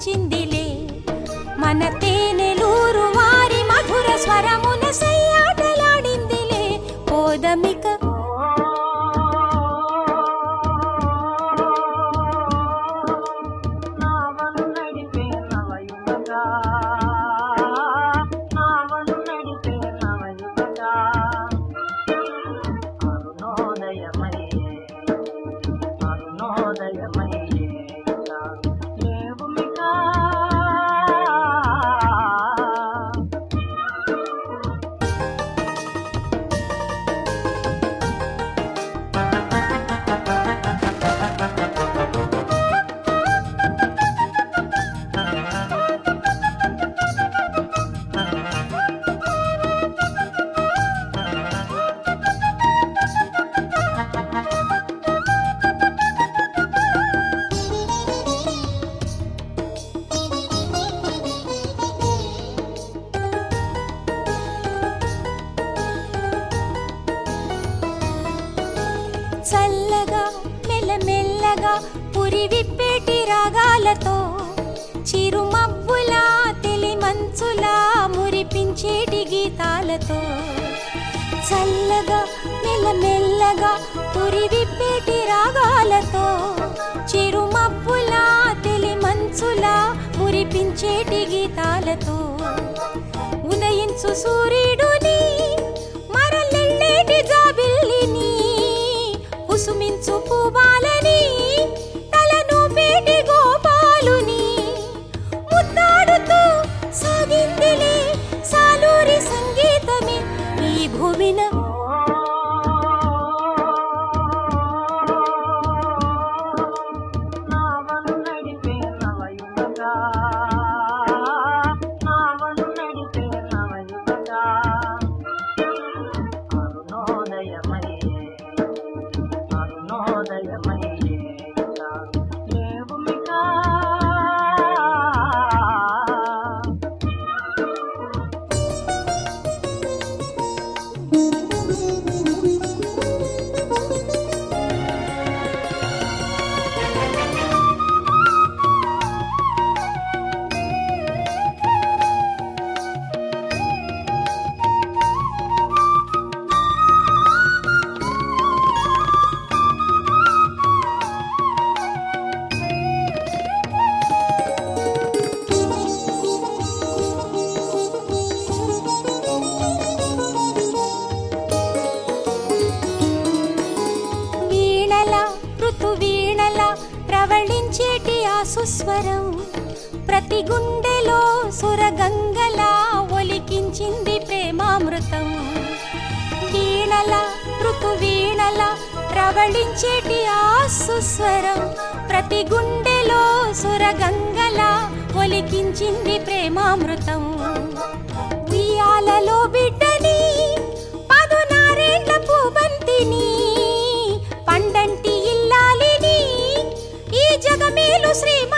పులకించిందిలే మన తేనెలూరు వారి మధుర స్వరమున సయ్యాటలాడిందిలే పోదమిక నావను నడిపే నవయువగా నావను నడిపే నవయువగా అరుణోదయమయ్యే అరుణోదయమయ్యే లేవుమిగా చల్లగా మెల్లమెల్లగా పురి విప్పేటి రాగాలతో చిరుమబ్బులా తెలి మంచులా మురిపించేటి గీతాలతో చల్లగా మెల్లమెల్లగా పురి విప్పేటి రాగాలతో చిరుమబ్బులా తెలి మంచులా మురిపించేటి గీతాలతో ఉదయించు సూర్యుడుని మరలెళ్ళేటి జాబిల్లిని కుసుమించు పూవాలని తలను పేటి గోపాలుని ముద్దాడుతూ సాగిందిలే సాలూరి సంగీతమే ఈ భూమిన నావను నడిపే నవయువగా నావను నడిపే నవయువగా అరుణోదయమయ్యే అరుణోదయమయ్యే లేవుమిగా వీణల ఋతు వీణల ప్రవళించేటి ఆ సుస్వరం ప్రతి గుండెలో సురగంగలా ఒలికించింది ప్రేమామృతం వీణల ఋతు వీణల ప్రవళించేటి ఆ సుస్వరం ప్రతి గుండెలో సురగంగలా ఒలికించింది ప్రేమామృతం ఉయ్యాలలో బిడ్డని పదునారేళ్ల పూబంతిని పండంటి ఇల్లాలిని ఈ జగమేలు శ్రీమ